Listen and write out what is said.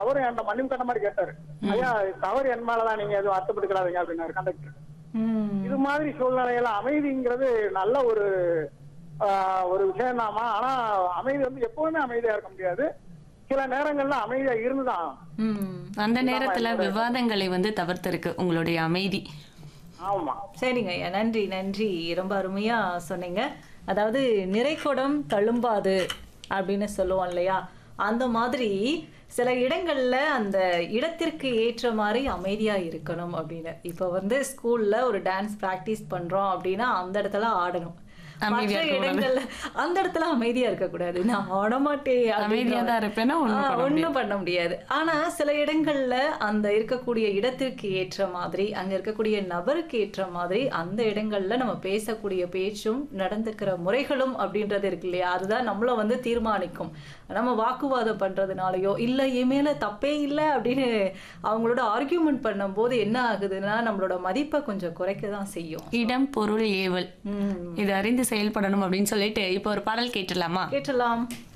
அவரும் என்கிட்ட மன்னிப்பு கட்ட மாதிரி கேட்டாரு ஐயா தவறு என் மேலதான் நீங்க எதுவும் அர்த்தப்பட்டுக்கிறாதீங்க அப்படின்னாரு கண்டக்டர் ம் இது மாதிரி சூழ்நிலையில அமைதிங்கிறது நல்ல ஒரு ஆஹ், ஒரு விஷயம் தாமா ஆனா அமைதி வந்து எப்பவுமே அமைதியா இருக்க முடியாது சில நேரங்கள்ல அமைதியா இருந்துதான் ஆகணும். ம் அந்த நேரத்துல விவாதங்களை வந்து தவிர்த்திருக்கு உங்களுடைய அமைதி ஆமா சரிங்க ஐயா நன்றி நன்றி ரொம்ப அருமையா சொன்னீங்க அதாவது நிறைக்குடம் தழும்பாது அப்படின்னு சொல்லுவோம் இல்லையா அந்த மாதிரி சில இடங்கள்ல அந்த இடத்திற்கு ஏற்ற மாதிரி அமைதியா இருக்கணும் அப்படின்னு இப்போ வந்து ஸ்கூல்ல ஒரு டான்ஸ் பிராக்டிஸ் பண்றோம் அப்படின்னா அந்த இடத்துல ஆடணும் அமைதியா மற்ற இருக்கக்கூடாது. இடங்கள்ல அந்த இடத்துல அமைதியா இருக்கக்கூடாது நான் ஆடமாட்டேன் அமைதியா தான் இருப்பேன்னா ஒண்ணும் பண்ண முடியாது. ஒன்றும் பண்ண முடியாது ஆனா சில இடங்கள்ல அந்த இருக்கக்கூடிய இடத்திற்கு ஏற்ற மாதிரி அங்க இருக்கக்கூடிய நபருக்கு ஏற்ற மாதிரி அந்த இடங்கள்ல நம்ம பேசக்கூடிய பேச்சும் நடந்துக்கிற முறைகளும் அப்படின்றது இருக்கு இல்லையா அதுதான் நம்மள வந்து தீர்மானிக்கும் நம்ம வாக்குவாதம் பண்றதுனாலயோ இல்ல என் மேல தப்பே இல்லை அப்படின்னு அவங்களோட ஆர்கியூமெண்ட் பண்ணும்போது என்ன ஆகுதுன்னா நம்மளோட மதிப்பை கொஞ்சம் குறைக்க தான் செய்யும் இடம் பொருள் ஏவல் உம் இது அறிந்து செயல்படணும் அப்படின்னு சொல்லிட்டு இப்போ ஒரு பாடல் கேட்டுடலாமா கேட்டலாம்